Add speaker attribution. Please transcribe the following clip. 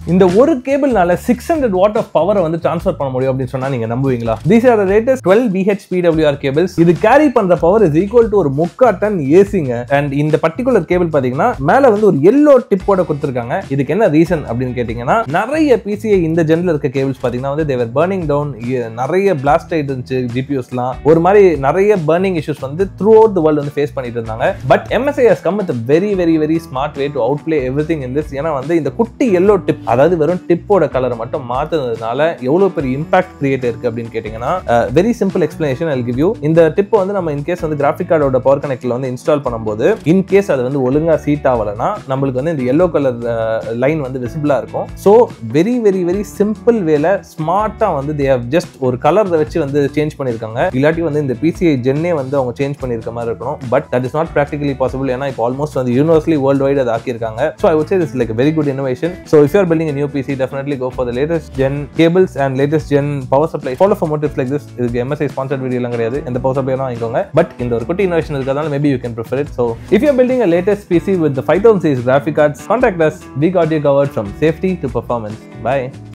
Speaker 1: இந்த ஒரு கேபிள்னால சிக்ஸ் ஹண்ட்ரட் வாட் ஆஃப் பவரை வந்து ட்ரான்ஸ்ஃபர் பண்ண முடியும் அப்படின்னு சொன்னா நீங்க நம்புவீங்களா these are latest twelve VH PWR cables இது கேரி பண்ற பவர் இஸ் ஈக்குவல் டு ஒரு முக்கா டன் ஏசிங்க அண்ட் இந்த பர்டிகுலர் கேபிள் பாத்தீங்கன்னா மேல வந்து ஒரு எல்லோ டிப்போட கொடுத்துருக்காங்க இதுக்கு என்ன ரீசன் அப்படின்னு கேட்டீங்கன்னா நிறைய பிசிஐ இந்த ஜென்ல இருக்க கேபிள்ஸ் பாத்தீங்கன்னா வந்து தேவர் பர்னிங் டவுன் நிறைய பிளாஸ்ட் ஆயிட்டு இருந்துச்சு ஜிபியூஸ்லாம் ஒரு மாதிரி நிறைய பர்னிங் இஷ்யூஸ் வந்து த்ரூ அவுட் த வேர்ல்டு வந்து ஃபேஸ் பண்ணிட்டு இருந்தாங்க but MSI has come with very very very smart way to outplay everything in this ஏன்னா வந்து இந்த குட்டி எல்லோ டிப் அதாவது வெறும் டிப்போட கலரை மட்டும் மாத்துனதுனால எவ்வளவு பெரிய இம்பாக்ட் கிரியேட் இருக்கு அப்படின்னு கேட்டீங்கன்னா very simple explanation I give you இந்த டிப் வந்து நம்ம இன்கேஸ் வந்து கிராஃபிக் கார்டோட பவர் கனெக்ட்ல வந்து இன்ஸ்டால் பண்ணும்போது இன்கேஸ் அது வந்து ஒழுங்கா சீட் ஆகலைன்னா நம்மளுக்கு வந்து இந்த எல்லோ கலர் லைன் வந்து விசிபிளா இருக்கும் so very very very simple வேல ஸ்மார்ட்டா வந்து தே ஹவ் ஜஸ்ட் ஒரு கலரை வச்சு வந்து சேஞ்ச் பண்ணியிருக்காங்க இல்லாட்டி வந்து இந்த பிசிஐ ஜென்னே வந்து அவங்க சேஞ்ச் பண்ணியிருக்க மாதிரி இருக்கணும் but that is not practically possible ஏன்னா இப்போ ஆல்மோஸ்ட் வந்து யூனிவர்ஸ்லி வேர்ல்டு வைட் அதை ஆக்கியிருக்காங்க so I would say this is like a very good innovation so if you are building a new pc definitely go for the latest gen cables and latest gen power supply follow for more tips like this இதுக்கு MSI sponsored video எல்லாம் கிடையாது இந்த power supply வாங்கிக்கோங்க but இந்த ஒரு குட்டி innovation இருக்கிறதால maybe you can prefer it so if you are building a latest pc with the 5000 series graphic cards contact us we got you covered from safety to performance bye